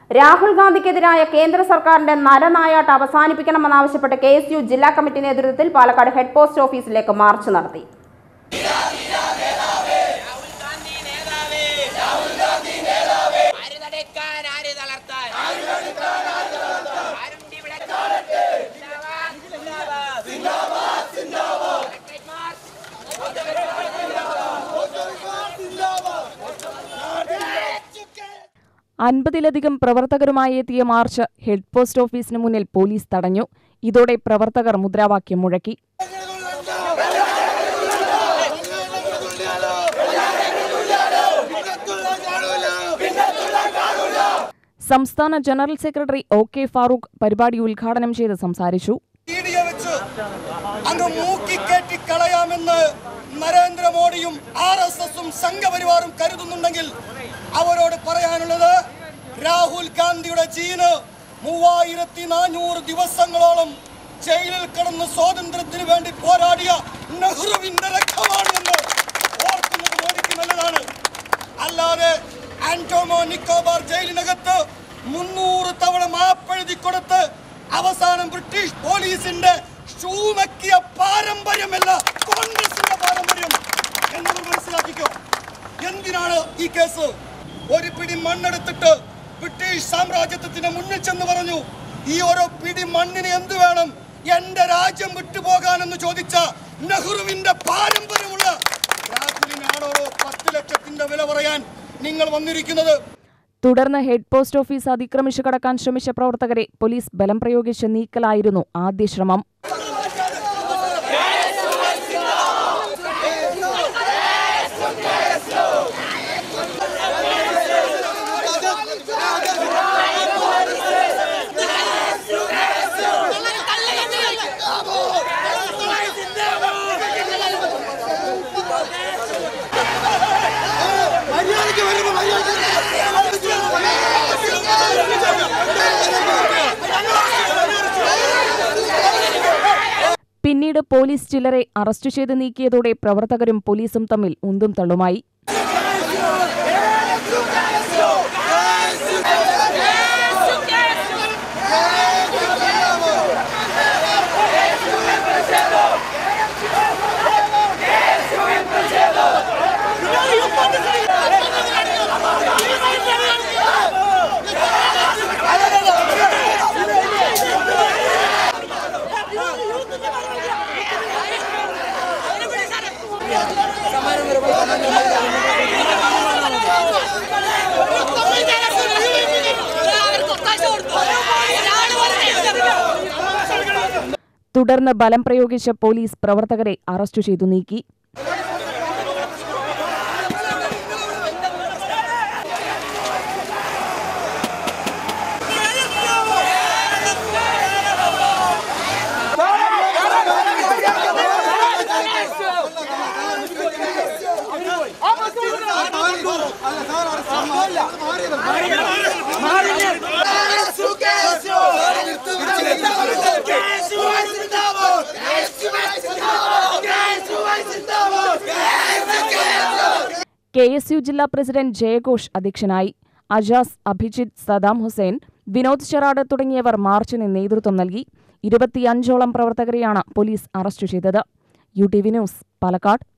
രാഹുൽ ഗാന്ധിക്കെതിരായ കേന്ദ്ര സർക്കാരിന്റെ നരനായാട്ട് അവസാനിപ്പിക്കണമെന്നാവശ്യപ്പെട്ട് കെ എസ് യു ജില്ലാ കമ്മിറ്റി നേതൃത്വത്തിൽ പാലക്കാട് ഹെഡ് പോസ്റ്റ് ഓഫീസിലേക്ക് മാർച്ച് നടത്തി ആര് തടയ്ക്കാൻ ആര് തളർത്താൻ ആരുണ്ടി വിളക്കാൻ സിന്ദാബാദ്, സിന്ദാബാദ്. Electric march. അൻപതിലധികം പ്രവർത്തകരുമായി എത്തിയ മാർച്ച് ഹെഡ് പോസ്റ്റ് ഓഫീസിന് മുന്നിൽ പോലീസ് തടഞ്ഞു ഇതോടെ പ്രവർത്തകർ മുദ്രാവാക്യം മുഴക്കി സംസ്ഥാന general secretary O K Farooq പരിപാടി ഉദ്ഘാടനം ചെയ്ത് സംസാരിച്ചു വീഡിയോ വെച്ച് അങ്ങ് മൂക്കിക്കേറ്റി കളയാമെന്ന് നരേന്ദ്രമോദിയും ആർ എസ് എസും സംഘപരിവാറും കരുതുന്നുണ്ടെങ്കിൽ അവരോട് പറയാനുള്ളത് രാഹുൽ ഗാന്ധിയുടെ ജീന് മൂവായിരത്തി നാനൂറ് ദിവസങ്ങളോളം ജയിലിൽ കിടന്ന് സ്വാതന്ത്ര്യത്തിന് വേണ്ടി പോരാടിയ നെഹ്റുവിന്റെ രക്തമാണ് എന്ന് ഓർക്കുന്നത് മോദിക്ക് നല്ലതാണ് അല്ലാതെ ആന്റോമോ നിക്കോബാർ ജയിലിനകത്ത് മുന്നൂറ് തവണ മാപ്പെഴുതി കൊടുത്ത് അവസാനം ബ്രിട്ടീഷ് പോലീസിന്റെ ഷൂമക്കിയ പാരമ്പര്യമല്ല കോൺഗ്രസിന്റെ പാരമ്പര്യം എന്നത് മനസ്സിലാക്കിക്കോ എന്തിനാണ് ഈ കേസ് ഒരു പിടി മണ്ണെടുത്തിട്ട് ബ്രിട്ടീഷ് സാമ്രാജ്യത്വത്തിന് മുന്നിൽ ചെന്ന് പറഞ്ഞു ഈ ഓരോ പിടി മണ്ണിന് എന്ത് വേണം എന്റെ രാജ്യം വിട്ടുപോകാനെന്ന് ചോദിച്ച നെഹ്റുവിന്റെ പാരമ്പര്യമുള്ള രാഹുലിനാണോ പത്ത് ലക്ഷത്തിന്റെ വില പറയാൻ നിങ്ങൾ വന്നിരിക്കുന്നത് തുടർന്ന് ഹെഡ് പോസ്റ്റ് ഓഫീസ് അതിക്രമിച്ചു കടക്കാൻ ശ്രമിച്ച പ്രവർത്തകരെ പോലീസ് ബലം പ്രയോഗിച്ച് നീക്കലായിരുന്നു ആദ്യ ശ്രമം പിന്നീട് പോലീസ് ചിലരെ അറസ്റ്റ് ചെയ്ത് നീക്കിയതോടെ പ്രവർത്തകരും പോലീസും തമ്മിൽ ഉന്തും തള്ളുമായി തുടർന്ന് ബലം പ്രയോഗിച്ച പോലീസ് പ്രവർത്തകരെ അറസ്റ്റ് ചെയ്തു നീക്കി കെ എസ് യു ജില്ലാ പ്രസിഡന്റ് ജയഘോഷ് അധ്യക്ഷനായി അജാസ് അഭിജിത്ത് സദാം ഹുസൈൻ വിനോദ് ചെറാട് തുടങ്ങിയവർ മാർച്ചിന് നേതൃത്വം നൽകി ഇരുപത്തിയഞ്ചോളം പ്രവർത്തകരെയാണ് പോലീസ് അറസ്റ്റ് ചെയ്തത് U T V news Palakkad